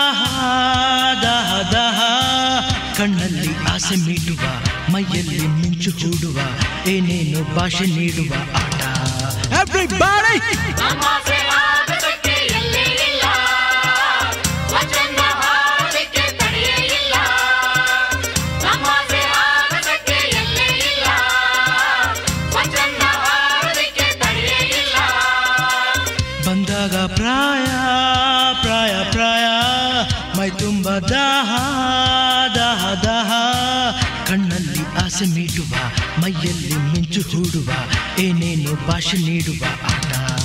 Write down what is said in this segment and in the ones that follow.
ದಾಹ ದಾಹ ದಾಹ ಕಣ್ಣಲ್ಲಿ ಆಸೆ ಮೀಟುವ ಮೈಯಲ್ಲಿ ಮಿಂಚು ಹೂಡುವ ಏನೇನು ಭಾಷೆ ನೀಡುವ ಆಟ Everybody! ನಮಾಸೆ ಆಗದಕ್ಕೆ ಎಲ್ಲೇ ಇಲ್ಲ ವಚನ ಹಾಡಲಿಕ್ಕೆ ತಡೆಯೇ ಇಲ್ಲ ನಮಾಸೆ ಆಗದಕ್ಕೆ ಎಲ್ಲೇ ಇಲ್ಲ ವಚನ ಹಾಡಲಿಕ್ಕೆ ತಡೆಯೇ ಇಲ್ಲ ಬಂದಾಗ ಪ್ರಾಯ ಪ್ರಾಯ ಪ್ರಾಯ ಮೈ ತುಂಬ ದಾಹ ದಾಹ ದಾಹ ಕಣ್ಣಲ್ಲಿ ಆಸೆ ಮೀಟುವ ಮೈಯಲ್ಲಿ ಮಿಂಚು ಹೂಡುವ ಏನೇನು ಭಾಷೆ ನೀಡುವ ಆಟ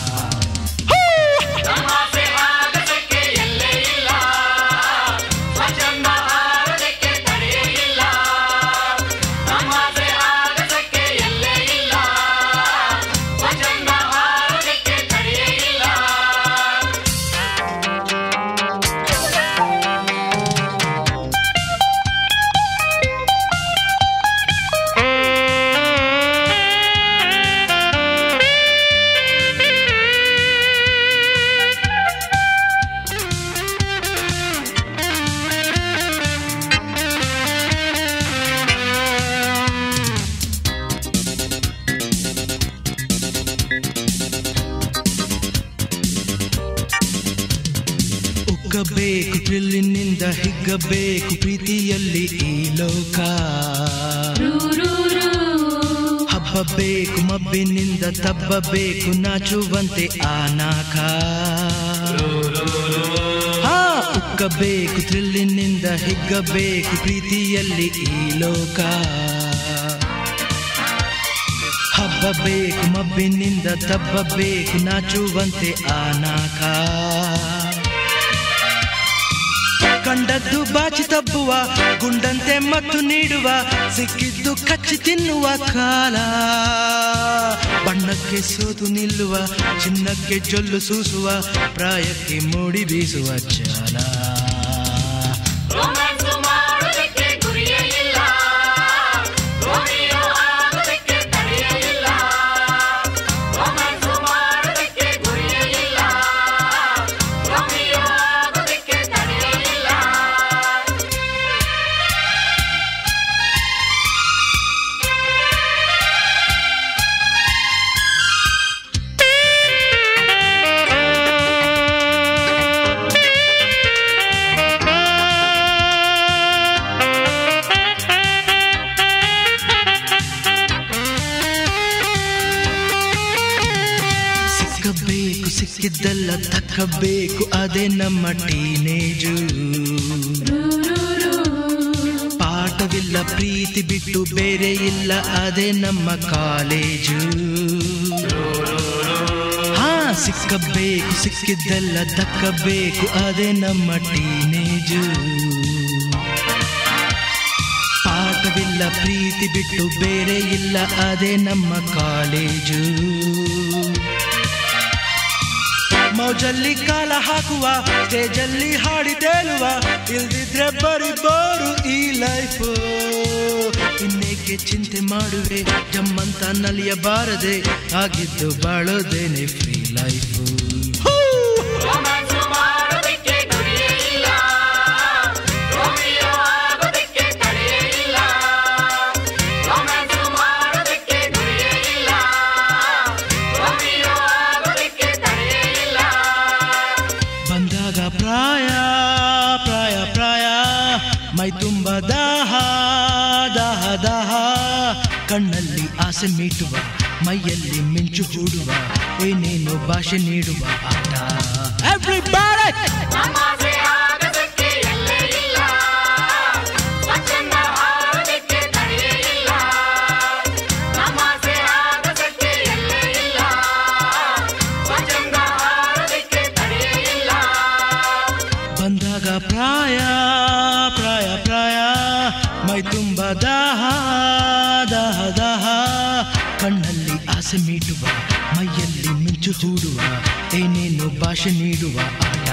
ನಮಾಸೆ ಆಗದಕ್ಕೆ ಎಲ್ಲೇ ಇಲ್ಲ ವಚನ ಹಾಡಲಿಕ್ಕೆ ತಡೆಯೇ ಇಲ್ಲ ನಮಾಸೆ ಆಗದಕ್ಕೆ ಎಲ್ಲೇ ಇಲ್ಲ ವಚನ ಹಾಡಲಿಕ್ಕೆ ತಡೆಯೇ ಇಲ್ಲ ಉಕ್ಕಬೇಕು ಥ್ರಿಲ್ಲಿನಿಂದ ಹಿಗ್ಗಬೇಕು ಪ್ರೀತಿಯಲ್ಲಿ ಈ ಲೋಕ ಹಬ್ಬಬೇಕು ಮಬ್ಬಿನಿಂದ ತಬ್ಬಬೇಕು ನಾಚುವಂತೆ ಆನಾಕ ಹಾ ಉಕ್ಕಬೇಕು ಥ್ರಿಲ್ಲಿನಿಂದ ಹಿಗ್ಗಬೇಕು ಪ್ರೀತಿಯಲ್ಲಿ ಈ ಲೋಕ ಹಬ್ಬಬೇಕು ಮಬ್ಬಿನಿಂದ ತಬ್ಬಬೇಕು ನಾಚುವಂತೆ ಆನಾಕ ಕಂಡದ್ದು ಬಾಚಿ ತಬ್ಬುವ ಗುಂಡಂತೆ ಮತ್ತು ನೀಡುವ ಸಿಕ್ಕಿದ್ದು ಕಚ್ಚಿ ತಿನ್ನುವ ಕಾಲ ಬಣ್ಣಕ್ಕೆ ಸೋತು ನಿಲ್ಲುವ ಚಿನ್ನಕ್ಕೆ ಜೊಲ್ಲು ಸೂಸುವ ಪ್ರಾಯಕ್ಕೆ ಮೂಡಿ ಬೀಸುವ ಚಾಲ ರೊಮ್ಯಾನ್ಸ್ ಮಾಡೋದಕ್ಕೆ ಗುರಿಯೇ ಇಲ್ಲ ರೋಮಿಯೋ ಆಗೋದಕ್ಕೆ ತಡೆಯೇ ಇಲ್ಲ ರೊಮ್ಯಾನ್ಸ್ ಮಾಡೋದಕ್ಕೆ ಗುರಿಯೇ ಇಲ್ಲ ರೋಮಿಯೋ ಆಗೋದಕ್ಕೆ ತಡೆಯೇ ಇಲ್ಲ ಸಿಕ್ಕಬೇಕು ಸಿಕ್ಕಿದ್ದೆಲ್ಲ ತಕ್ಕಬೇಕು ಅದೇ ನಮ್ಮ ಟೀನೇಜು ಪಾಠವಿಲ್ಲ ಪ್ರೀತಿ ಬಿಟ್ಟು ಬೇರೆ ಇಲ್ಲ ಅದೇ ನಮ್ಮ ಕಾಲೇಜು ಹಾ ಸಿಕ್ಕಬೇಕು ಸಿಕ್ಕಿದ್ದೆಲ್ಲ ದಕ್ಕಬೇಕು ಅದೇ ನಮ್ಮ ಟೀನೇಜು ಪಾಠವಿಲ್ಲ ಪ್ರೀತಿ ಬಿಟ್ಟು ಬೇರೆ ಇಲ್ಲ ಅದೇ ನಮ್ಮ ಕಾಲೇಜು ಮೌಜಲ್ಲಿ ಕಾಲ ಹಾಕುವ ಸ್ಟೇಜಲ್ಲಿ ಹಾಡಿ ತೇಲುವ ಇಲ್ದಿದ್ರೆ ಬರಿ ಬೋರು ಈ ಲೈಫು ಇನ್ನೇಕೆ ಚಿಂತೆ ಮಾಡುವೆ ಜಮ್ಮಂತ ನಲಿಯಬಾರದೆ ಆಗಿದ್ದು ಬಾಳೋದೇನೆ ಫ್ರೀ ಲೈಫು ರೊಮ್ಯಾನ್ಸ್ ಮಾಡೋದಕ್ಕೆ ಗುರಿಯೇ ಇಲ್ಲ ರೋಮಿಯೋ ಆಗೋದಕ್ಕೆ ತಡೆಯೇ ಇಲ್ಲ ರೊಮ್ಯಾನ್ಸ್ ಮಾಡೋದಕ್ಕೆ ಗುರಿಯೇ ಇಲ್ಲ ರೋಮಿಯೋ ಆಗೋದಕ್ಕೆ ತಡೆಯೇ ಇಲ್ಲ ಬಂದಾಗ ಪ್ರಾಯ ಪ್ರಾಯ ಪ್ರಾಯ ಮೈ ತುಂಬ ದಾಹ ದಾಹ ದಾಹ ಕಣ್ಣಲ್ಲಿ ಆಸೆ ಮೀಟುವ ಮೈಯಲ್ಲಿ ಮಿಂಚು ಹೂಡುವ ಏನೇನು ಭಾಷೆ ನೀಡುವ ಆಟ Everybody! ನಮಾಸೆ ಆಗದಕ್ಕೆ ಎಲ್ಲೇ ಇಲ್ಲ ವಚನ ಹಾಡೋದಕ್ಕೆ ತಡೆಯೇ ಇಲ್ಲ ನಮಾಸೆ ಆಗದಕ್ಕೆ ಎಲ್ಲೇ ಇಲ್ಲ ವಚನ ಹಾಡೋದಕ್ಕೆ ತಡೆಯೇ ಇಲ್ಲ ಬಂದಾಗ ಪ್ರಾಯ ಪ್ರಾಯ ಪ್ರಾಯ ಮೈ ತುಂಬ ದಾಹ ದಾಹ ದಾಹ ಕಣ್ಣಲ್ಲಿ ಆಸೆ ಮೀಟುವ ಮೈಯಲ್ಲಿ ಮಿಂಚು ಹೂಡುವ ಏನೇನು ಭಾಷೆ ನೀಡುವ ಆಟ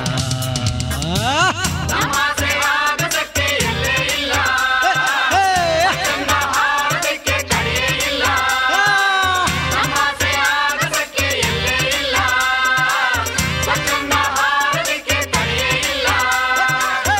ನಮಾಸೆ ಆಗದಕ್ಕೆ ಎಲ್ಲೇ ಇಲ್ಲ ವಚನ ಹಾಡೋದಕ್ಕೆ ತಡೆಯೇ ಇಲ್ಲ ನಮಾಸೆ ಆಗದಕ್ಕೆ ಎಲ್ಲೇ ಇಲ್ಲ ವಚನ ಹಾಡೋದಕ್ಕೆ ತಡೆಯೇ ಇಲ್ಲ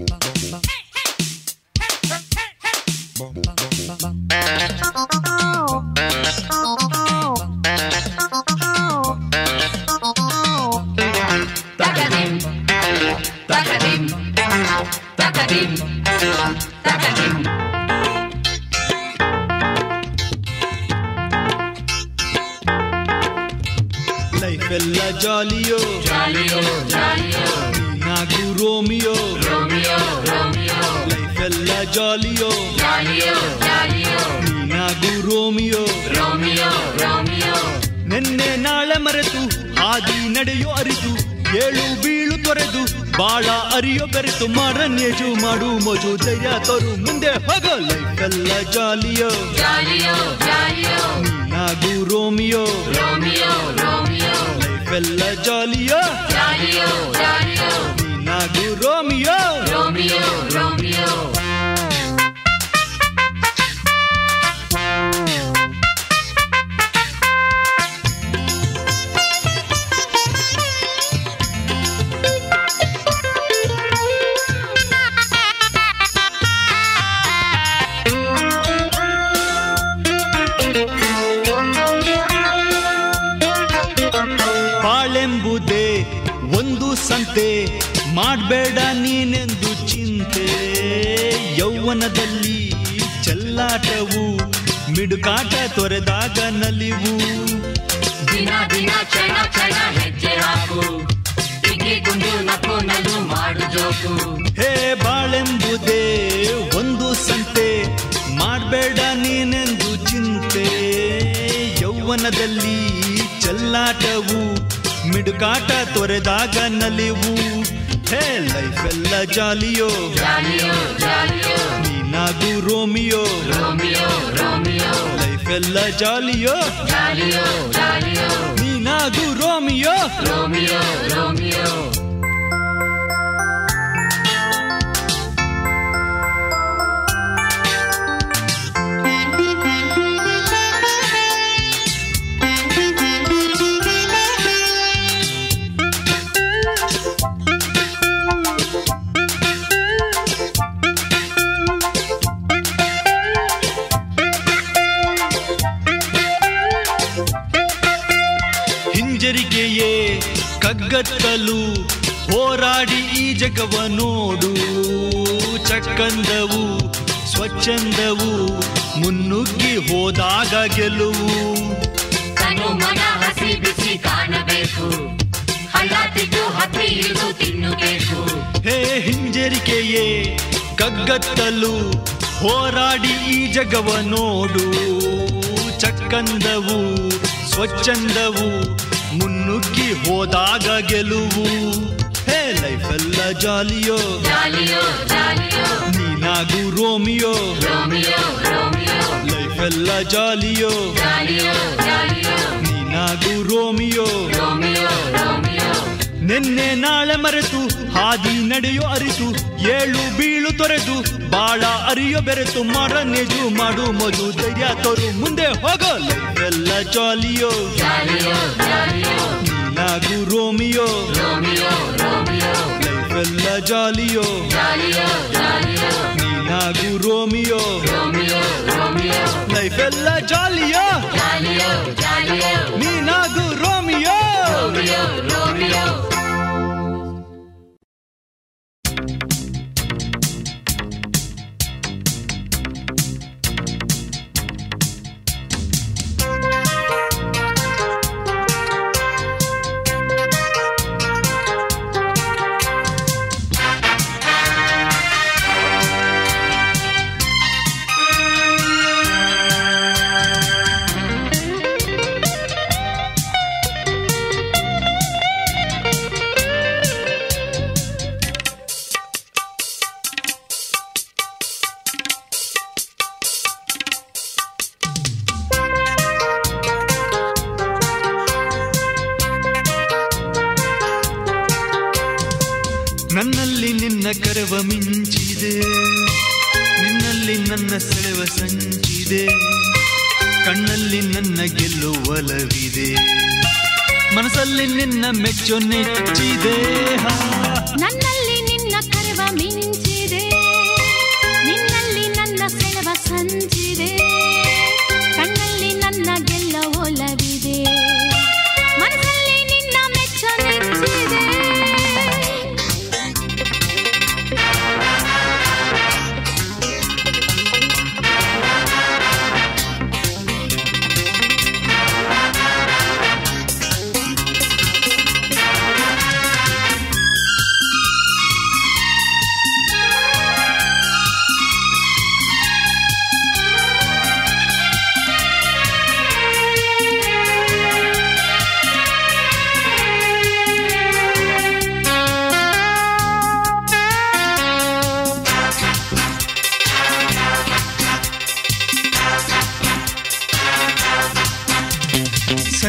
Takadim, takadim, takadim, takadim. Life ಎಲ್ಲ ಜಾಲಿಯೋ Jalio, jalio, ನಾಗು ರೋಮಿಯೋ Romeo, Romeo, ಲೈಫ್ ಎಲ್ಲ ಜಾಲಿಯೋ jalio, jalio, ನಾಗು ರೋಮಿಯೋ Romeo, Romeo. ನಿನ್ನೆ ನಾಳೆ ಮರೆತು ಹಾದಿ ನಡೆಯೋ ಅರಿತು ಏಳು ಬೀಳು ತೊರೆದು ಬಾಳ ಅರಿಯೋ ಬೆರೆತು ಮಾರನ್ಯಜು ಮಾಡು ಮಜು ಧೈರ್ಯ ತೋರು ಮುಂದೆ ಹೋಗ ಲೈಫ್ ಎಲ್ಲ ಜಾಲಿಯೋ Jalio, jalio, ನಾಗು ರೋಮಿಯೋ Romeo, Romeo, ಲೈಫ್ ಎಲ್ಲ ಜಾಲಿಯೋ jalio, jalio, ನಾಗು ರೋಮಿಯೋ Romeo, Romeo. ಬಾಳೆಂಬುದೇ ಒಂದು ಸಂತೆ ಮಾಡಬೇಡ ನೀನೆಂದು ಚಿಂತೆ ಯೌವನದಲ್ಲಿ ಚೆಲ್ಲಾಟವು ಮಿಡುಕಾಟ ತೊರೆದಾಗ ನಲಿವು ದಿನ ದಿನ ಕ್ಷಣ ಕ್ಷಣ ಹೆಜ್ಜೆ ಹಾಕು ಇಗಿ ಗುಂಡು ನಕ್ಕು ನಗು ಮಾಡು ಜೋಕು ಹೇ ಬಾಳೆಂಬುದೇ ಒಂದು ಸಂತೆ ಮಾಡಬೇಡ ನೀನೆಂದು ಚಿಂತೆ ಯೌವನದಲ್ಲಿ ಚೆಲ್ಲಾಟವು ಮಿಡುಕಾಟ ತೊರೆದಾಗ ನಲಿವು ಹೇ ಲೈಫ್ ಎಲ್ಲ ಜಾಲಿಯೋ jalio, jalio, ನೀನಾಗು ರೋಮಿಯೋ Romeo, Romeo, ಲೈಫ್ ಎಲ್ಲ ಜಾಲಿಯೋ jalio, jalio, ನೀನಾಗು ರೋಮಿಯೋ Romeo, Romeo. ಹಿಂಜರಿಕೆಯೇ ಕಗ್ಗತ್ತಲು ಹೋರಾಡಿ ಈ ಜಗವ ನೋಡು ಚಕ್ಕಂದವು ಸ್ವಚ್ಛಂದವು ಮುನ್ನುಗ್ಗಿ ಹೋದಾಗ ಗೆಲುವು ತನು ಮನ ಹಸಿ ಬಿಸಿ ಕಾಣಬೇಕು ಹಳ್ಳ ತಿದ್ದು ಹತ್ತಿ ಇಳಿದು ತಿನ್ನಬೇಕು ಹೇ ಹಿಂಜರಿಕೆಯೇ ಕಗ್ಗತ್ತಲು ಹೋರಾಡಿ ಈ ಜಗವ ನೋಡು ಚಕ್ಕಂದವು ಸ್ವಚ್ಛಂದವು ಮುನ್ನುಗ್ಗಿ ಹೋದಾಗ ಗೆಲುವು ಹೇ ಲೈಫ್ ಎಲ್ಲ ಜಾಲಿಯೋ jalio, jalio, ನೀನಾಗು ರೋಮಿಯೋ Romeo, Romeo, ಲೈಫ್ ಎಲ್ಲ ಜಾಲಿಯೋ jalio, jalio, ನೀನಾಗು ರೋಮಿಯೋ Romeo, Romeo. ನಿನ್ನೆ ನಾಳೆ ಮರೆತು ಹಾದಿ ನಡೆಯೋ ಅರಿತು ಏಳು ಬೀಳು ತೊರೆದು ಬಾಳ ಅರಿಯೋ ಬೆರೆತು ಮಾರನ್ಯಜು ಮಾಡು ಮಜು ಧೈರ್ಯ ತೋರು ಮುಂದೆ ಹೋಗೋ ಲೈಫ್ ಎಲ್ಲ ಜಾಲಿಯೋ Jalio, jalio, ನೀನಾಗು ರೋಮಿಯೋ Romeo, Romeo, ಲೈಫ್ ಎಲ್ಲ ಜಾಲಿಯೋ jalio, jalio, ನೀನಾಗು ರೋಮಿಯೋ Romeo, Romeo, ಲೈಫ್ ಎಲ್ಲ ಜಾಲಿಯೋ jalio, jalio, ನೀನಾಗು ರೋಮಿಯೋ Romeo, Romeo. ನನ್ನಲ್ಲಿ ನಿನ್ನ ಕರವ ಮಿಂಚಿದೆ ನಿನ್ನಲ್ಲಿ ನನ್ನ ಸೆಳೆವ ಸಂಚಿದೆ ಕಣ್ಣಲ್ಲಿ ನನ್ನ ಗೆಲ್ಲುವಲವಿದೆ ಮನಸ್ಸಲ್ಲಿ ನಿನ್ನ ಮೆಚ್ಚು ನೆಚ್ಚಿದೆ ಹಾ. ನನ್ನಲ್ಲಿ ನಿನ್ನ ಕರವ ಮಿಂಚಿದೆ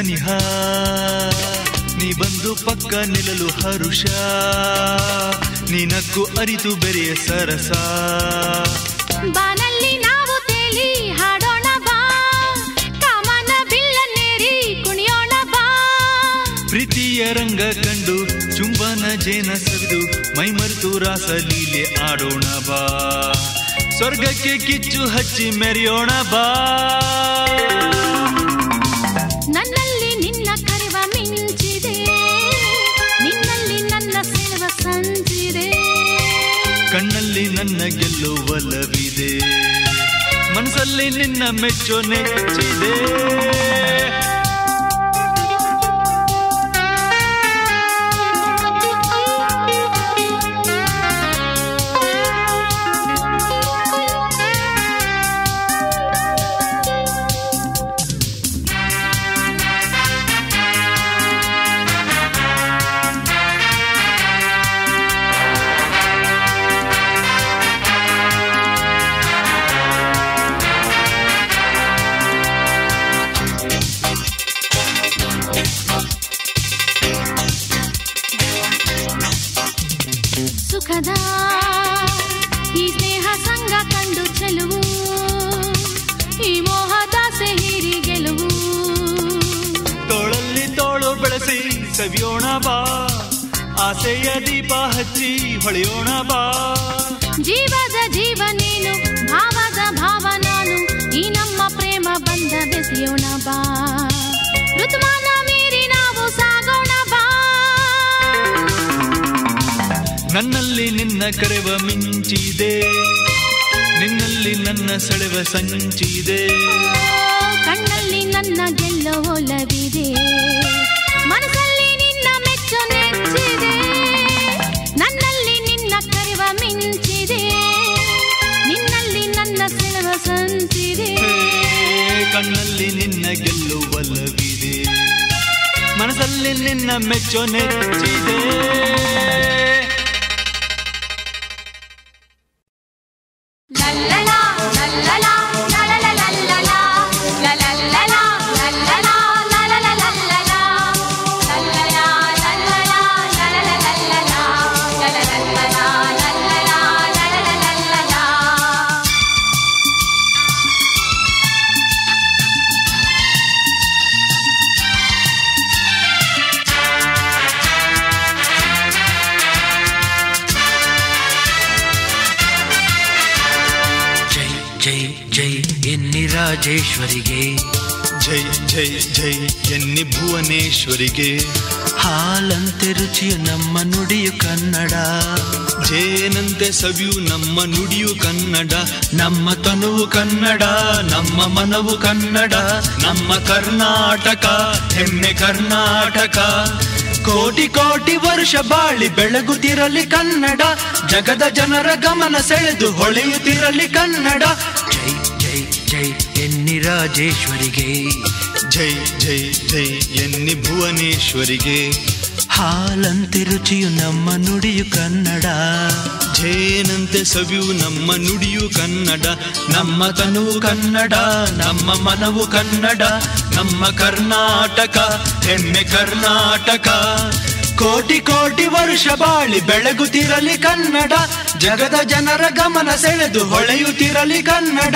ಸನಿಹ ನೀ ಬಂದು ಪಕ್ಕ ನಿಲ್ಲಲು ಹರುಷ ನಿನಕ್ಕೂ ಅರಿತು ಬೆರೆಯ ಸರಸ ಬಾನಲ್ಲಿ ನಾವು ತೇಲಿ ಹಾಡೋಣ ಬಾ ಕಾಮನ ಬಿಲ್ಲನ್ನೇರಿ ಕುಣಿಯೋಣ ಬಾ ಪ್ರೀತಿಯ ರಂಗ ಕಂಡು ಚುಂಬನ ಜೇನ ಸವಿದು ಮೈಮರೆತು ರಾಸ ಲೀಲೆ ಆಡೋಣ ಬಾ ಸ್ವರ್ಗಕ್ಕೆ ಕಿಚ್ಚು ಹಚ್ಚಿ ಮೆರೆಯೋಣ ಬಾ ನನ್ನಲ್ಲಿ ನಿನ್ನ ಕರೆವ ಮಿಂಚಿದೆ ನಿನ್ನಲ್ಲಿ ನನ್ನ ಸೆಳೆವ ಸಂಚಿದೆ ಕಣ್ಣಲ್ಲಿ ನನ್ನ ಗೆಲ್ಲುವಲವಿದೆ ಮನಸ್ಸಲ್ಲಿ ನಿನ್ನ ಮೆಚ್ಚೋ ನೆಚ್ಚಿದೆ ಸುಖದ ಈ ಸ್ನೇಹ ಸಂಗ ಕಂಡು ಚೆಲುವು ಈ ಮೋಹದಾಸೆ ಹೀರಿ ಗೆಲುವು ತೋಳಲ್ಲಿ ತೋಳು ಬೆಳೆಸಿ ಸವಿಯೋಣ ಬಾ ಆಸೆಯ ದೀಪ ಹಚ್ಚಿ ಹೊಳೆಯೋಣ ಬಾ ಜೀವದ ಜೀವ ನೀನು ಭಾವದ ಭಾವ ನಾನು ಈ ನಮ್ಮ ಪ್ರೇಮ ಬಂದ ಬೆಸೆಯೋಣ ಬಾ ಋತುಮಾನ ಮೀರಿ ನಾವು ಸಾಗೋಣ ಬಾ ನನ್ನಲ್ಲಿ ನಿನ್ನ ಕರೆವ ಮಿಂಚಿದೆ ನಿನ್ನಲ್ಲಿ ನನ್ನ ಸೆಳೆವ ಸಂಚಿದೆ ಕಣ್ಣಲ್ಲಿ ನನ್ನ ಗೆಲ್ಲೋ ಒಲವಿದೆ ಮನಸ್ಸಲ್ಲಿ ನಿನ್ನ ಮೆಚ್ಚು ನೆಚ್ಚಿದೆ ನನ್ನಲ್ಲಿ ನಿನ್ನ ಕರೆವ ಮಿಂಚಿದೆ ನಿನ್ನಲ್ಲಿ ನನ್ನ ಸೆಳೆವ ಸಂಚಿದೆ ಹೇ, ಕಣ್ಣಲ್ಲಿ ನಿನ್ನ ಗೆಲ್ಲುವಲವಿದೆ ಮನಸ್ಸಲ್ಲಿ ನಿನ್ನ ಮೆಚ್ಚೋ ನೆಚ್ಚಿದೆ ಲಲ್ಲಲಾ, ಲಲ್ಲಲಾ, ಲಲಲಲಲ್ಲಲಾ, ಲಲಲ್ಲಲಾ, ಲಲ್ಲಲಾ, ಲಲಲಲಲ್ಲಲಾ, ಲಲ್ಲಲಾ, ಲಲ್ಲಲಾ, ಲಲಲಲಲ್ಲಲಾ, ಲಲಲಲ್ಲಲಾ, ಲಲ್ಲಲಾ, ಲಲಲಲಲ್ಲಲಾ. ಜೈ ಜೈ ಜೈ ಎನ್ನಿ ರಾಜೇಶ್ವರಿಗೆ ಜೈ ಜೈ ಜೈ ಎನ್ನಿ ಭುವನೇಶ್ವರಿಗೆ ಹಾಲಂತೆ ರುಚಿಯು ನಮ್ಮ ನುಡಿಯು ಕನ್ನಡ ಜೇನಂತೆ ಸವಿಯು ನಮ್ಮ ನುಡಿಯು ಕನ್ನಡ ನಮ್ಮ ತನುವು ಕನ್ನಡ ನಮ್ಮ ಮನವು ಕನ್ನಡ ನಮ್ಮ ಕರ್ನಾಟಕ ಹೆಮ್ಮೆ ಕರ್ನಾಟಕ ಕೋಟಿ ಕೋಟಿ ವರ್ಷ ಬಾಳಿ ಬೆಳಗುತ್ತಿರಲಿ ಕನ್ನಡ ಜಗದ ಜನರ ಗಮನ ಸೆಳೆದು ಹೊಳೆಯುತ್ತಿರಲಿ ಕನ್ನಡ ಜೈ ಜೈ ಜೈ ಎನ್ನಿ ರಾಜೇಶ್ವರಿಗೆ ಜೈ ಜೈ ಜೈ ಎನ್ನಿ ಭುವನೇಶ್ವರಿಗೆ ಹಾಲಂತೆ ರುಚಿಯು ನಮ್ಮ ನುಡಿಯು ಕನ್ನಡ ಜೇನಂತೆ ಸವಿಯು ನಮ್ಮ ನುಡಿಯು ಕನ್ನಡ ನಮ್ಮ ತನುವು ಕನ್ನಡ ನಮ್ಮ ಮನವು ಕನ್ನಡ ನಮ್ಮ ಕರ್ನಾಟಕ ಹೆಮ್ಮೆ ಕರ್ನಾಟಕ ಕೋಟಿ ಕೋಟಿ ವರ್ಷ ಬಾಳಿ ಬೆಳಗುತ್ತಿರಲಿ ಕನ್ನಡ ಜಗದ ಜನರ ಗಮನ ಸೆಳೆದು ಹೊಳೆಯುತ್ತಿರಲಿ ಕನ್ನಡ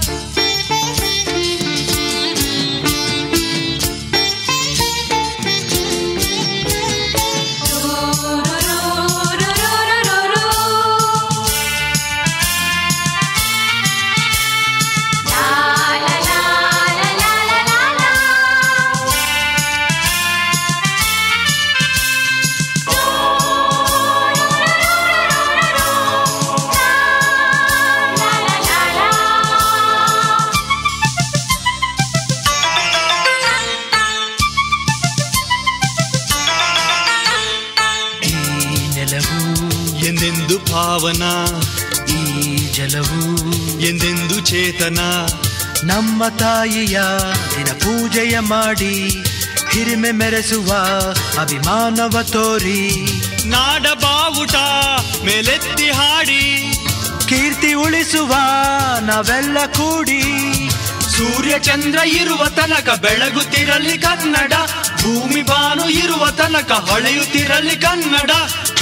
ಈ ನೆಲವು ಎಂದೆಂದು ಪಾವನ ಈ ಜಲವು ಎಂದೆಂದು ಚೇತನ ನಮ್ಮ ತಾಯಿಯ ದಿನ ಪೂಜೆಯ ಮಾಡಿ ಹಿರಿಮೆ ಮೆರೆಸುವ ಅಭಿಮಾನವ ತೋರಿ ನಾಡ ಬಾವುಟ ಮೇಲೆತ್ತಿ ಹಾಡಿ ಕೀರ್ತಿ ಉಳಿಸುವ ನಾವೆಲ್ಲ ಕೂಡಿ ಸೂರ್ಯ ಚಂದ್ರ ಇರುವ ತನಕ ಬೆಳಗುತ್ತಿರಲಿ ಕನ್ನಡ ಭೂಮಿ ಬಾನು ಇರುವ ತನಕ ಹೊಳೆಯುತ್ತಿರಲಿ ಕನ್ನಡ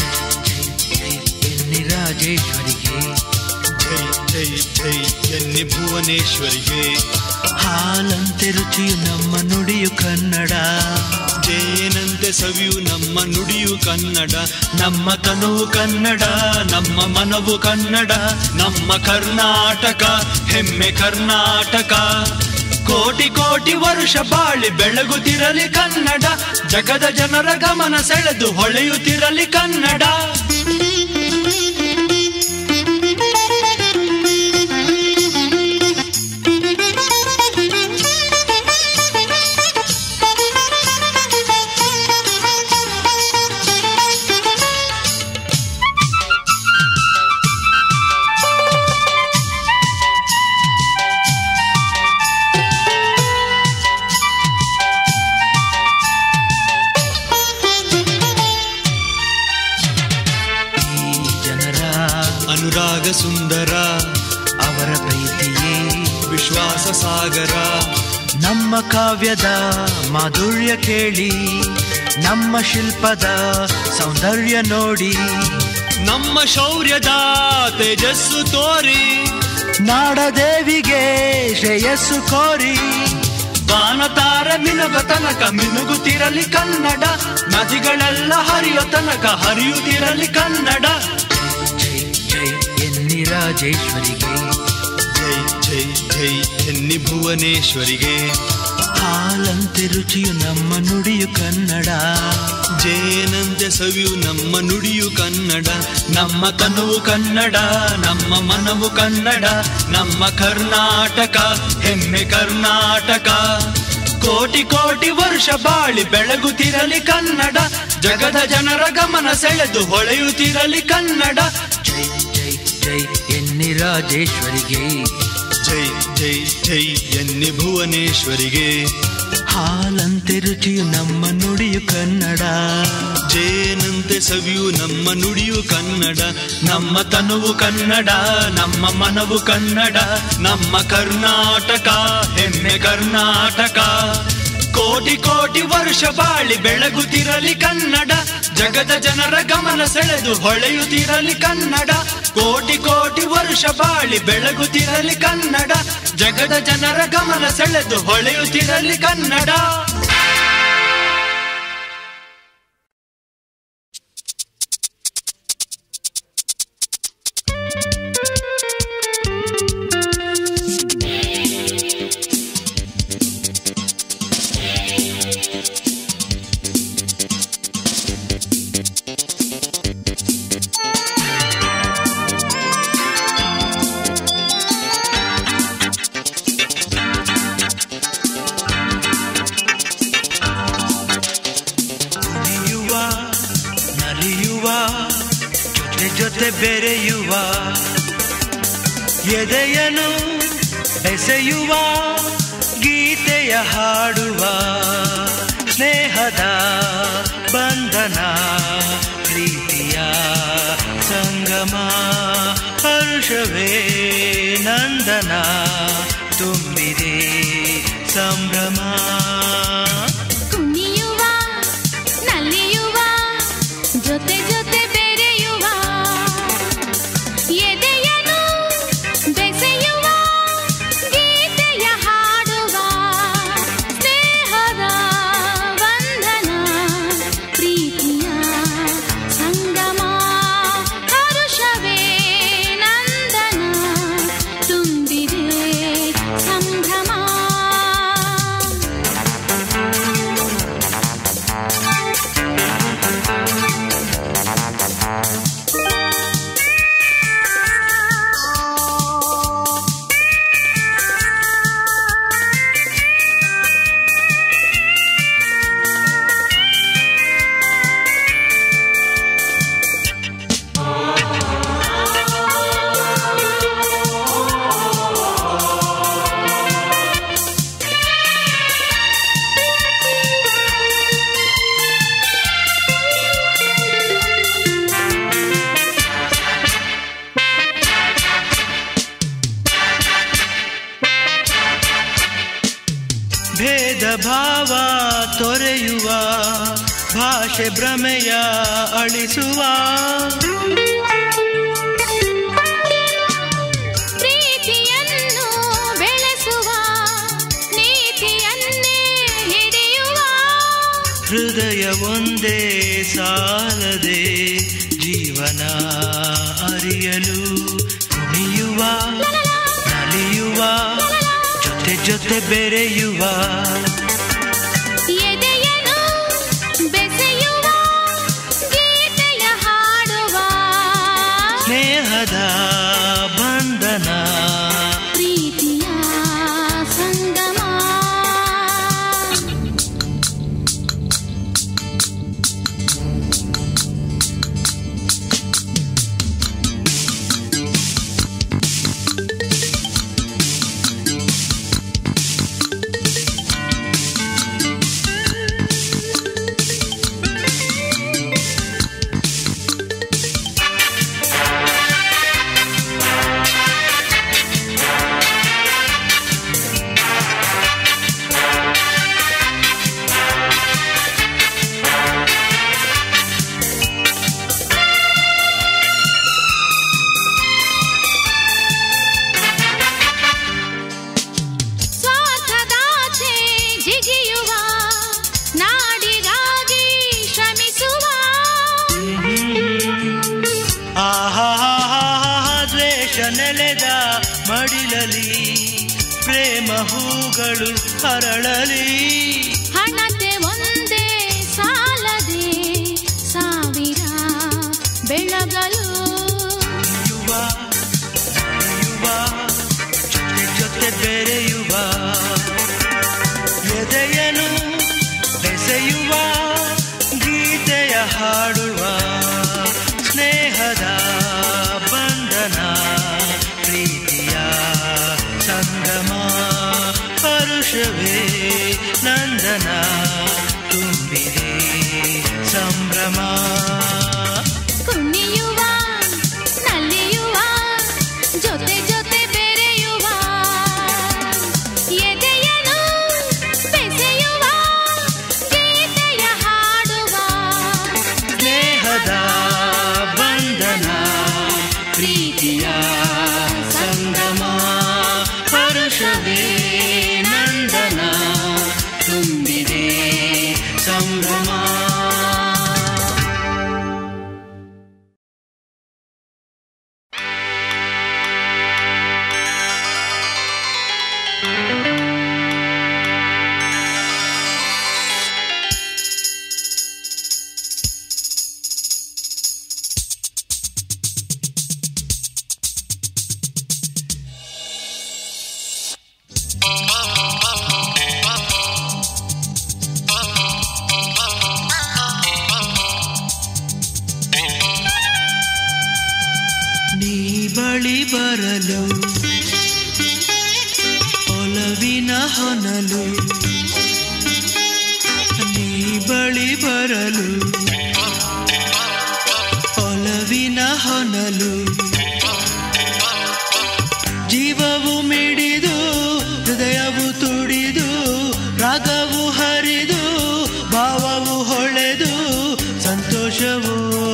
ಎನ್ನಿ ರಾಜೇಶ್ವರಿಗೆ ಜೈ ಜೈ ಜೈ ಎನ್ನಿ ಭುವನೇಶ್ವರಿಗೆ ಹಾಲಂತೆ ರುಚಿಯು ನಮ್ಮ ನುಡಿಯು ಕನ್ನಡ ಜೇನಂತೆ ಸವಿಯು ನಮ್ಮ ನುಡಿಯು ಕನ್ನಡ ನಮ್ಮ ತನುವು ಕನ್ನಡ ನಮ್ಮ ಮನವು ಕನ್ನಡ ನಮ್ಮ ಕರ್ನಾಟಕ ಹೆಮ್ಮೆ ಕರ್ನಾಟಕ ಕೋಟಿ ಕೋಟಿ ವರುಷ ಬಾಳಿ ಬೆಳಗುತ್ತಿರಲಿ ಕನ್ನಡ ಜಗದ ಜನರ ಗಮನ ಸೆಳೆದು ಹೊಳೆಯುತ್ತಿರಲಿ ಕನ್ನಡ ಈ ಜನರ ಅನುರಾಗ ಸುಂದರ ಅವರ ಪ್ರೀತಿಯೇ ವಿಶ್ವಾಸ ಸಾಗರ ನಮ್ಮ ಕಾವ್ಯದ ಮಾಧುರ್ಯ ಕೇಳಿ ನಮ್ಮ ಶಿಲ್ಪದ ಸೌಂದರ್ಯ ನೋಡಿ ನಮ್ಮ ಶೌರ್ಯದ ತೇಜಸ್ಸು ತೋರಿ ನಾಡದೇವಿಗೆ ಶ್ರೇಯಸ್ಸು ಕೋರಿ ಬಾನತಾರ ಮಿನುಗ ತನಕ ಮಿನುಗುತ್ತಿರಲಿ ಕನ್ನಡ ನದಿಗಳೆಲ್ಲ ಹರಿಯೋ ತನಕ ಹರಿಯುತ್ತಿರಲಿ ಕನ್ನಡ ಜೈ ಜೈ ಎನ್ನಿ ರಾಜೇಶ್ವರಿಗೆ ಜೈ ಜೈ ಜೈ ಎನ್ನಿ ಭುವನೇಶ್ವರಿಗೆ ಹಾಲಂತೆ ರುಚಿಯು ನಮ್ಮ ನುಡಿಯು ಕನ್ನಡ ಜೇನಂತೆ ಸವಿಯು ನಮ್ಮ ನುಡಿಯು ಕನ್ನಡ ನಮ್ಮ ತನುವು ಕನ್ನಡ ನಮ್ಮ ಮನವು ಕನ್ನಡ ನಮ್ಮ ಕರ್ನಾಟಕ ಹೆಮ್ಮೆ ಕರ್ನಾಟಕ ಕೋಟಿ ಕೋಟಿ ವರ್ಷ ಬಾಳಿ ಬೆಳಗುತ್ತಿರಲಿ ಕನ್ನಡ ಜಗದ ಜನರ ಗಮನ ಸೆಳೆದು ಹೊಳೆಯುತ್ತಿರಲಿ ಕನ್ನಡ ಜೈ ಜೈ ಜೈ ಎನ್ನಿ ರಾಜೇಶ್ವರಿಗೆ ಜೈ ಜೈ ಜೈ ಎನ್ನಿ ಭುವನೇಶ್ವರಿಗೆ ಹಾಲಂತೆ ರುಚಿಯು ನಮ್ಮ ನುಡಿಯು ಕನ್ನಡ ಜೇನಂತೆ ಸವಿಯು ನಮ್ಮ ನುಡಿಯು ಕನ್ನಡ ನಮ್ಮ ತನುವು ಕನ್ನಡ ನಮ್ಮ ಮನವು ಕನ್ನಡ ನಮ್ಮ ಕರ್ನಾಟಕ ಹೆಮ್ಮೆ ಕರ್ನಾಟಕ ಕೋಟಿ ಕೋಟಿ ವರ್ಷ ಬಾಳಿ ಬೆಳಗುತ್ತಿರಲಿ ಕನ್ನಡ ಜಗದ ಜನರ ಗಮನ ಸೆಳೆದು ಹೊಳೆಯುತ್ತಿರಲಿ ಕನ್ನಡ ಕೋಟಿ ಕೋಟಿ ವರ್ಷ ಬಾಳಿ ಬೆಳಗುತ್ತಿರಲಿ ಕನ್ನಡ ಜಗದ ಜನರ ಗಮನ ಸೆಳೆದು ಹೊಳೆಯುತ್ತಿರಲಿ ಕನ್ನಡ ಕುಣಿಯುವ ನಲಿಯುವ ಜೊತೆ ಜೊತೆ ಬೆರೆಯುವ ಎದೆಯನು ಬೆಸೆಯುವ ಗೀತೆಯ ಹಾಡುವ ಸ್ನೇಹದ ಬಂಧನ ಪ್ರೀತಿಯ ಸಂಗಮ ಹರ್ಷವೇ ನಂದನ ತುಂಬಿದೆ ಸಂಭ್ರಮ ಕುಣಿಯುವ ನಲಿಯುವ ಜೊತೆ ಜೊತೆ ಬೆರೆಯುವ ಎದೆಯನು ಬೆಸೆಯುವ ಗೀತೆಯ ಹಾಡುವ ಸ್ನೇಹದ ಬಂಧನ ಪ್ರೀತಿಯ ಸಂಗಮ ಹರುಷವೇ ನಂದನ ತುಂಬಿದೆ ಸಂಭ್ರಮ ಭೇದ ಭಾವ ತೊರೆಯುವ ಭಾಷೆ ಭ್ರಮೆಯ ಅಳಿಸುವ ಪ್ರೀತಿಯನ್ನು ಬೆಳೆಸುವ ನೀತಿಯನ್ನೇ ಹಿಡಿಯುವ ಹೃದಯ ಒಂದೇ ಸಾಲದೆ ಜೀವನ ಅರಿಯಲು ಕುಣಿಯುವ ನಲಿಯುವ ಜೊತೆ ಜೊತೆ ಬೆರೆಯುವ ಎದೆಯನ್ನು ಬೆಸೆಯುವ ಗೀತೆಯ ಹಾಡುವ ಸ್ನೇಹದ ಬಂಧನ ಪ್ರೀತಿಯ ಸಂಗಮ ಸ್ವಾರ್ಥದಾಚೆ ಜಿಗಿಯುವ ನಾಡಿಗಾಗಿ ಶ್ರಮಿಸುವ ಆಹಾ ದ್ವೇಷ ನೆಲೆದ ಮಡಿಲಲಿ ಪ್ರೇಮ ಹೂಗಳು ಅರಳಲಿ ಹಣತೆ ಒಂದೇ ಸಾಲದೆ ಸಾವಿರ ಬೆಳಗಲು ಯುವ ಯುವ ಜೊತೆ ಜೊತೆ ಬೆರೆಯುವ ಎದೆಯನು ಬೆಸೆಯುವ ಗೀತೆಯ ಹಾಡುವ ಸ್ನೇಹದ ಬಂಧನ ಪ್ರೀತಿಯ ಸಂಗಮ ಹರುಷವೇ ನಂದನ ತುಂಬಿದೆ ಸಂಭ್ರಮ ಕುಣಿಯುವ ನಲಿಯುವ ಜೊತೆ ಜೊತೆ ಬೆರೆಯುವ ಎದೆಯನ್ನು ಬೆಸೆಯುವ ಗೀತೆಯ ಹಾಡುವ ಸ್ನೇಹದ ಬಂಧನ ಪ್ರೀತಿಯ ಸಂಗಮ ಹರುಷವೇ ನಂದನ ತುಂಬಿದೆ ಸಂಭ್ರಮ ನೀ ಬಳಿ ಬರಲು ಒಲವಿನ ಹೊನಲು ನೀ ಬಳಿ ಬರಲು ಒಲವಿನ ಹೊನಲು ಜೀವವು ಮಿಡಿದು ಹೃದಯವು ತುಡಿದು ರಾಗವು ಹರಿದು ಭಾವವು ಹೊಳೆದು ಸಂತೋಷವು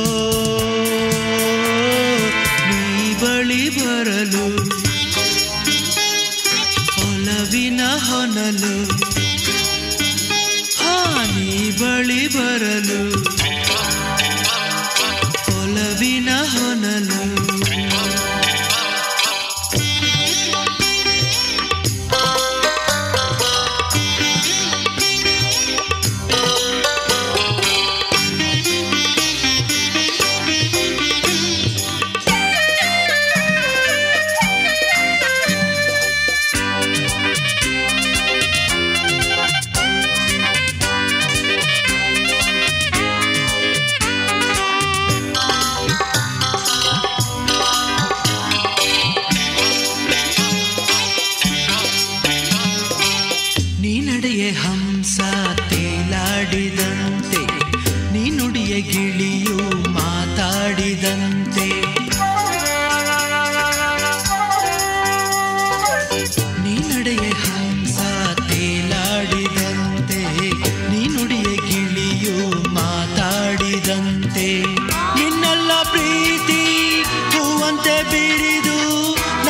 ನೀ ಬಳಿ ಬರಲು ಒಲವಿನ ಹೊನಲು ಹಾ ನೀ ಬಳಿ ಬರಲು ಒಲವಿನ ಹೊನಲು ಿ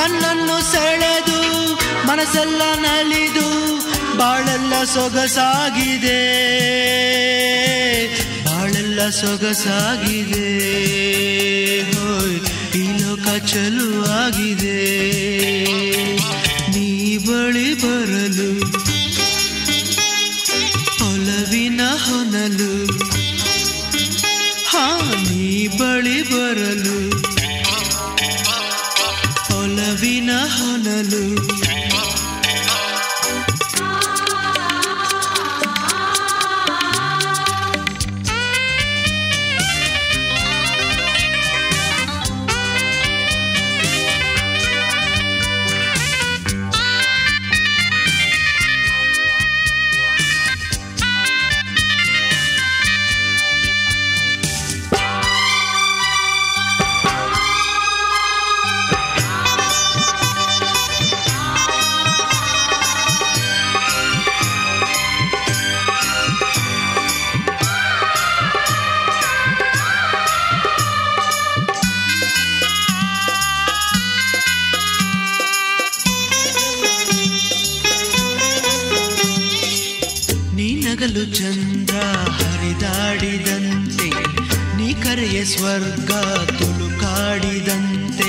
ನನ್ನನ್ನು ಸೆಳೆದು ಮನಸ್ಸೆಲ್ಲ ನಲಿದು ಬಾಳೆಲ್ಲ ಸೊಗಸಾಗಿದೆ ಬಾಳೆಲ್ಲ ಸೊಗಸಾಗಿದೆ ಹೋಯ್ ಈ ಲೋಕ ಚಲುವಾಗಿದೆ ನೀ ಬಳಿ ಬರಲು ಒಲವಿನ ಹೊನಲು ಹಾ ನೀ ಬಳಿ ಬರಲು ಒಲವಿನ ಹೊನಲು ನೀ ನಗಲು ಚಂದ್ರ ಹರಿದಾಡಿದಂತೆ ನೀ ಕರೆಯ ಸ್ವರ್ಗ ತುಳುಕಾಡಿದಂತೆ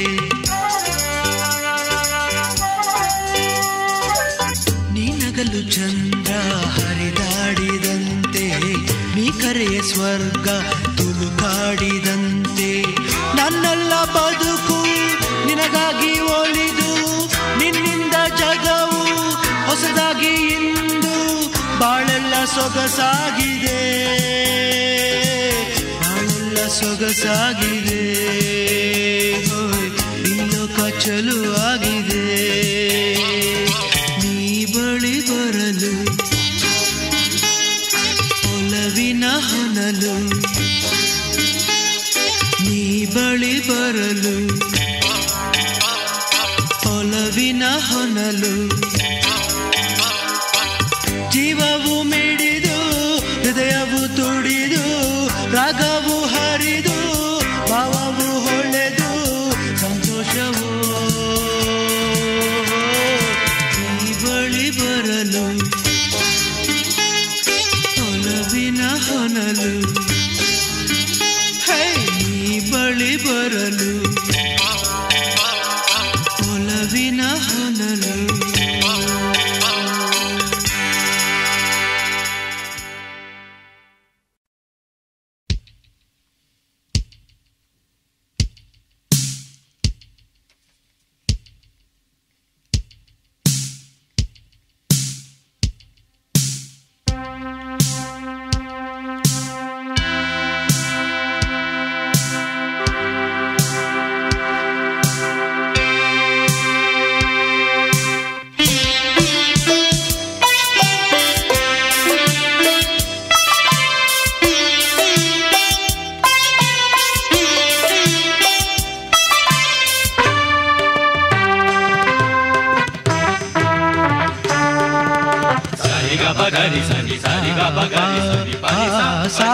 ನೀ ನಗಲು ಚಂದ್ರ ಹರಿದಾಡಿದಂತೆ ನೀ ಕರೆಯ ಸ್ವರ್ಗ ತುಳುಕಾಡಿದಂತೆ ನನ್ನೆಲ್ಲ ಬದುಕು ನಿನಗಾಗಿ ಒಲಿದು ನಿನ್ನಿಂದ ಜಗವು ಹೊಸದಾಗಿ ಇಂದು ಬಾಳೆಲ್ಲ ಸೊಗಸಾಗಿದೆ ಬಾಳೆಲ್ಲ ಸೊಗಸಾಗಿದೆ ಹೋಯ್ ಈ ಲೋಕ ಚಲುವಾಗಿದೆ ನೀ ಬಳಿ ಬರಲು ಒಲವಿನ ಹೊನಲು ನೀ ಬಳಿ ಬರಲು ಒಲವಿನ ಹೊನಲು ಜೀವವು ಮಿಡಿದು ಹೃದಯವು ತುಡಿದು ರಾಗವು ಹರಿದು ಭಾವವು ಹೊಳೆದು ಸಂತೋಷವು ಈ ಬಳಿ ಬರಲು ಒಲವಿನ ಹೊನಲು ಹೇ ನೀ ಬಳಿ ಬರಲು ಒಲವಿನ ಹೊನಲು ಸಾ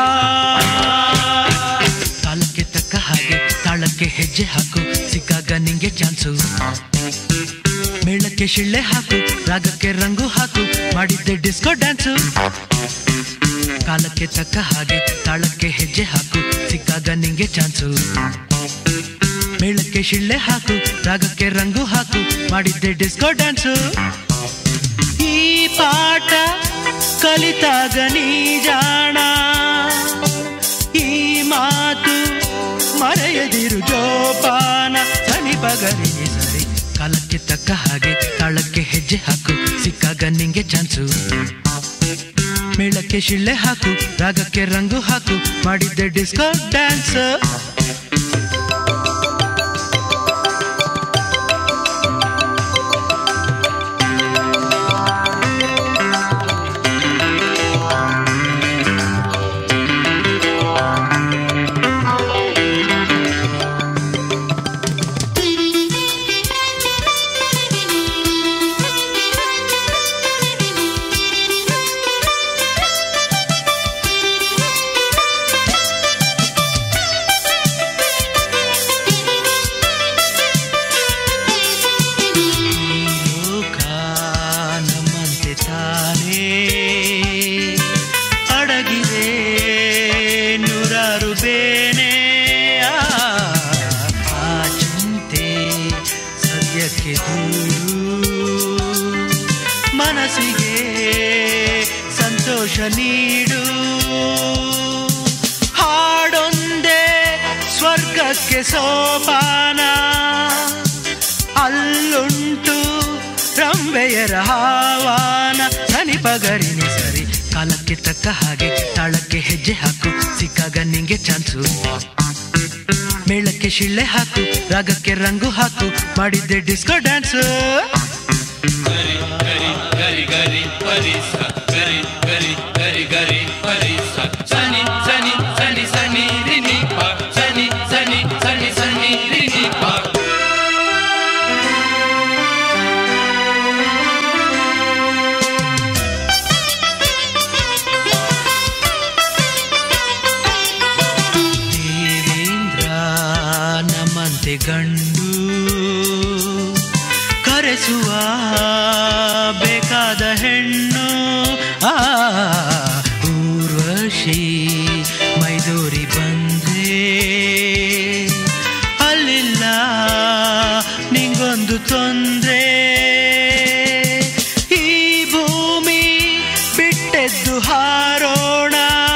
ತಾಳಕ್ಕೆ ತಕ್ಕ ಹಾಗೆ ತಾಳಕ್ಕೆ ಹೆಜ್ಜೆ ಹಾಕು ಸಿಕ್ಕಾಗ ನಿಂಗೆ ಚಾನ್ಸು ಮೇಳಕ್ಕೆ ಶಿಳ್ಳೆ ಹಾಕು ರಾಗಕ್ಕೆ ರಂಗು ಹಾಕು ಮಾಡಿದ್ದೆ ಡಿಸ್ಕೋ ಡ್ಯಾನ್ಸು ಕಾಲಕ್ಕೆ ತಕ್ಕ ಹಾಗೆ ತಾಳಕ್ಕೆ ಹೆಜ್ಜೆ ಹಾಕು ಸಿಕ್ಕಾಗ ನಿಂಗೆ ಚಾನ್ಸು ಮೇಳಕ್ಕೆ ಶಿಳ್ಳೆ ಹಾಕು ರಾಗಕ್ಕೆ ರಂಗು ಹಾಕು ಮಾಡಿದ್ದೆ ಡಿಸ್ಕೋ ಡ್ಯಾನ್ಸು ಈ ಪಾಠ ಕಲಿತಾಗ ನೀ ಜಾಣ ಈ ಮಾತು ಮರೆಯದಿರು ಜೋಪಾನ ಸನಿ ಬಗರಿ ಸರಿ ಕಾಲಕ್ಕೆ ತಕ್ಕ ಹಾಗೆ ತಾಳಕ್ಕೆ ಹೆಜ್ಜೆ ಹಾಕು ಸಿಕ್ಕಾಗ ನಿಂಗೆ ಚಾನ್ಸು ಮೇಳಕ್ಕೆ ಶಿಳ್ಳೆ ಹಾಕು ರಾಗಕ್ಕೆ ರಂಗು ಹಾಕು ಮಾಡಿದ್ದೆ ಡಿಸ್ಕೋ ಡ್ಯಾನ್ಸ್ ಮೇಳಕ್ಕೆ ದೂರು ಮನಸ್ಸಿಗೆ ಸಂತೋಷ ನೀಡು ಹಾಡೊಂದೇ ಸ್ವರ್ಗಕ್ಕೆ ಸೋಪಾನ ಅಲ್ಲುಂಟು ರಂಬೆಯರ ಹಾವಾನ ಸನಿಪಗರಿನಿ ಸರಿ ಕಾಲಕ್ಕೆ ತಕ್ಕ ಹಾಗೆ ತಾಳಕ್ಕೆ ಹೆಜ್ಜೆ ಹಾಕು ಸಿಕ್ಕಾಗ ನಿಂಗೆ ಚಾನ್ಸು ಮೇಳಕ್ಕೆ ಶಿಳ್ಳೆ ಹಾಕು ರಾಗಕ್ಕೆ ರಂಗು ಹಾಕು ಮಾಡಿದ್ದೆ ಡಿಸ್ಕೋ ಡ್ಯಾನ್ಸ್ ಸನಿ ಸನಿ ಸನಿ ಸನಿ ರಿನಿ ಪ ಸನಿ ಸನಿ ಸನಿ ಸನಿ ರಿನಿ ಪ ದೇವೇಂದ್ರ ನಮ್ಮಂತೆ ಗಂಡು ಕರೆಸುವ ಬೇಕಾದ ಹೆಣ್ಣು ಆ ಊರ್ವಶಿ ಮೈದೂರಿ ಬಂದ್ರೆ ಅಲ್ಲಿಲ್ಲ ನಿಂಗೊಂದು ತೊಂದ್ರೆ ಈ ಭೂಮಿ ಬಿಟ್ಟೆದ್ದು ಹಾರೋಣ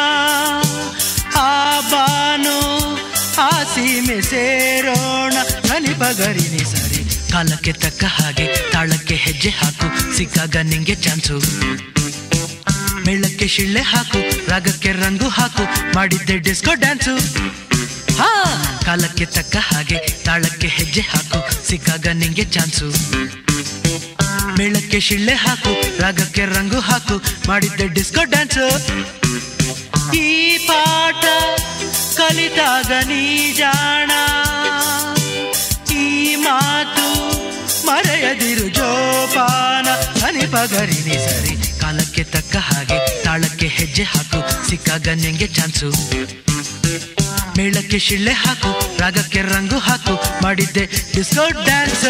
ಆ ಬಾನು ಆ ಸೀಮೆ ಸೇರೋಣ ಬಗರಿನಿ ಸರಿ ಕಾಲಕ್ಕೆ ತಕ್ಕ ಹಾಗೆ ತಾಳಕ್ಕೆ ಹೆಜ್ಜೆ ಹಾಕು ಸಿಕ್ಕಾಗ ನಿಂಗೆ ಚಾನ್ಸು ಮೇಳಕ್ಕೆ ಶಿಳ್ಳೆ ಹಾಕು ರಾಗಕ್ಕೆ ರಂಗು ಹಾಕು ಮಾಡಿದ್ದೆ ಡಿಸ್ಕೋ ಡ್ಯಾನ್ಸು ಹಾ ಕಾಲಕ್ಕೆ ತಕ್ಕ ಹಾಗೆ ತಾಳಕ್ಕೆ ಹೆಜ್ಜೆ ಹಾಕು ಸಿಕ್ಕಾಗ ನಿಂಗೆ ಚಾನ್ಸು ಮೇಳಕ್ಕೆ ಶಿಳ್ಳೆ ಹಾಕು ರಾಗಕ್ಕೆ ರಂಗು ಹಾಕು ಮಾಡಿದ್ದೆ ಡಿಸ್ಕೋ ಡ್ಯಾನ್ಸು ಈ ಪಾಠ ಕಲಿತಾಗ ನೀ ಜಾಣ ಈ ಮಾತು ಮರೆಯದಿರು ಜೋಪಾನ ಹನಿಪಗರಿನಿ ಸರಿ ಕಾಲಕ್ಕೆ ತಕ್ಕ ಹಾಗೆ ತಾಳಕ್ಕೆ ಹೆಜ್ಜೆ ಹಾಕು ಸಿಕ್ಕಾಗ ನಿಂಗೆ ಚಾನ್ಸು ಮೇಳಕ್ಕೆ ಶಿಳ್ಳೆ ಹಾಕು ರಾಗಕ್ಕೆ ರಂಗು ಹಾಕು ಮಾಡಿದ್ದೆ ಡಿಸ್ಕೋ ಡ್ಯಾನ್ಸ್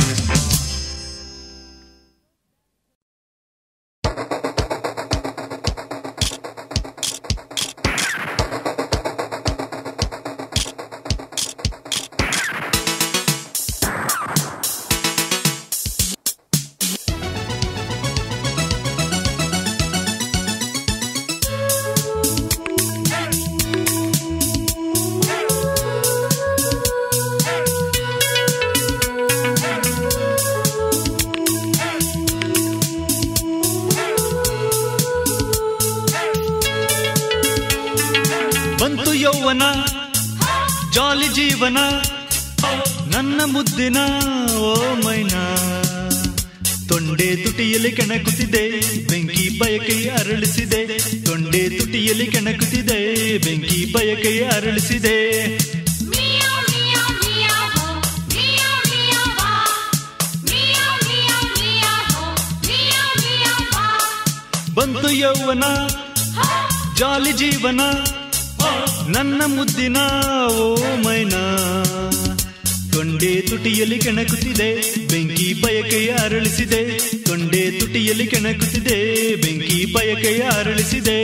ಬಂತು ಯೌವನ ಜಾಲಿ ಜೀವನ ನನ್ನ ಮುದ್ದಿನ ಓ ಮೈನಾ ತೊಂಡೆ ತುಟಿಯಲ್ಲಿ ಕೆಣಕುತ್ತಿದೆ ಬೆಂಕಿ ಬಯಕೆ ಅರಳಿಸಿದೆ ತೊಂಡೆ ತುಟಿಯಲ್ಲಿ ಕೆಣಕುತ್ತಿದೆ ಬೆಂಕಿ ಬಯಕೆ ಅರಳಿಸಿದೆ ಮಿಯಾ ಮಿಯಾ ಮಿಯಾ ಹೋ ಮಿಯಾ ಮಿಯಾ ವಾ ಮಿಯಾ ಮಿಯಾ ಮಿಯಾ ಹೋ ಮಿಯಾ ಮಿಯಾ ವಾ ಬಂತು ಯೌವನ ಜಾಲಿ ಜೀವನ ನನ್ನ ಮುದ್ದಿನ ಓ ಮೈನಾ ತೊಂಡೆ ತುಟಿಯಲ್ಲಿ ಕೆಣಕುತ್ತಿದೆ ಬೆಂಕಿ ಬಯಕೆಯ ಅರಳಿಸಿದೆ ತೊಂಡೆ ತುಟಿಯಲ್ಲಿ ಕೆಣಕುತ್ತಿದೆ ಬೆಂಕಿ ಬಯಕೆಯ ಅರಳಿಸಿದೆ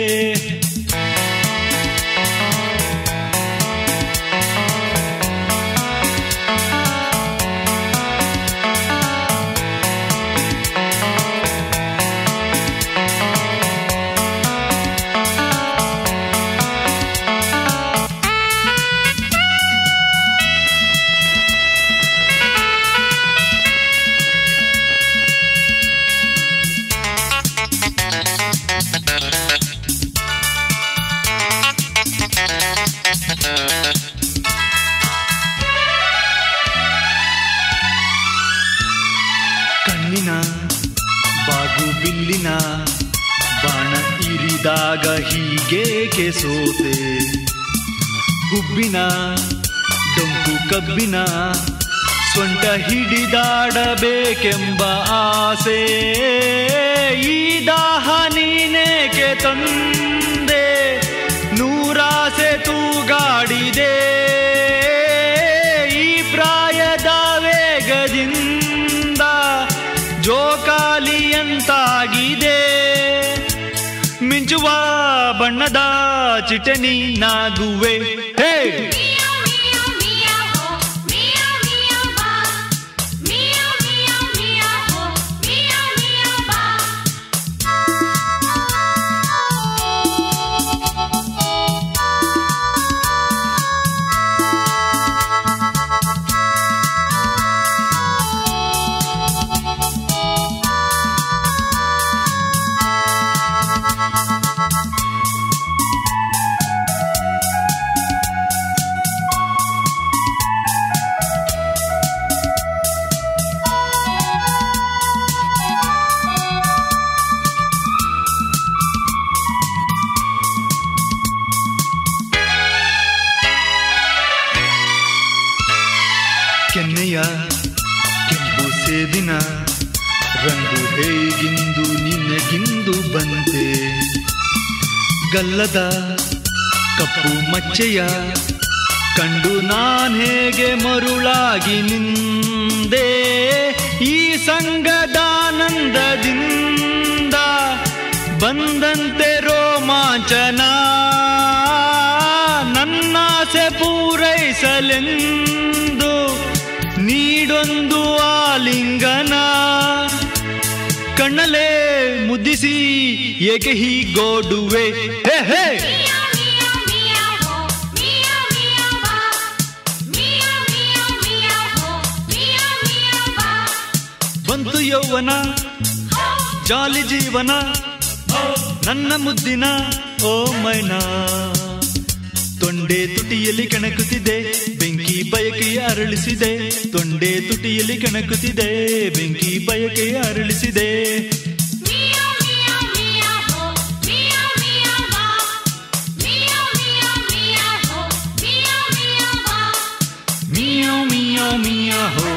ಕಣ್ಣಿನ ಬಾಗು ಬಿಲ್ಲಿನ ಬಾಣ ಇರಿದಾಗ ಹೀಗೇಕೆ ಸೋತೆ ಗುಬ್ಬಿನ ಡೊಂಕು ಕಬ್ಬಿನ ಸೊಂಟ ಹಿಡಿದಾಡಬೇಕೆಂಬ ಆಸೆ ಈ ದಾಹ ನೀನೇಕೆ ತಂದೆ ನೂರಾಸೆ ತೂಗಾಡಿದೆ ಈ ಪ್ರಾಯದ ವೇಗದಿಂದ ಜೋಕಾಲಿಯಂತಾಗಿದೆ ಮಿಂಚುವ ಬಣ್ಣದ ಚಿಟನಿ ನಾಗುವೆ ಹೇ ಮಿಯಾ ಮಿಯಾ ಮಿಯಾ ಹೋ ಮಿಯಾ ಮಿಯಾ ವಾ ಮಿಯಾ ಸೇದಿನ ರಂಗು ಹೇಗಿಂದು ನಿನಗಿಂದು ಬಂತೆ ಗಲ್ಲದ ಕಪ್ಪು ಮಚ್ಚೆಯ ಕಂಡು ನಾನ್ ಹೇಗೆ ಮರುಳಾಗಿ ನಿಂದೆ ಈ ಸಂಗದಾನಂದದಿಂದ ಬಂದಂತೆ ರೋಮಾಂಚನ ನನ್ನಾಸೆ ಪೂರೈಸಲೆಂದು ನೀಡೊಂದು ಆಲಿಂಗನ ಕಣ್ಣಲೇ ಮುದ್ದಿಸಿ ಏಕೆ ಹೀಗೋಡುವೆ ಹೇ ಹೇ ಬಂತು ಯೌವನ ಜಾಲಿ ಜೀವನ ನನ್ನ ಮುದ್ದಿನ ಓ ಮೈನಾ ತೊಂಡೆ ತುಟಿಯಲ್ಲಿ ಕಣಕುತ್ತಿದೆ ಬೆಂಕಿ ಬಯಕೆಯ ಅರಳಿಸಿದೆ ತೊಂಡೆ ತುಟಿಯಲ್ಲಿ ಕಣಕುತ್ತಿದೆ ಬೆಂಕಿ ಬಯಕೆಯ ಅರಳಿಸಿದೆ ಮಿಯೋ ಮಿಯೋ ಮಿಯೋ ಹೋ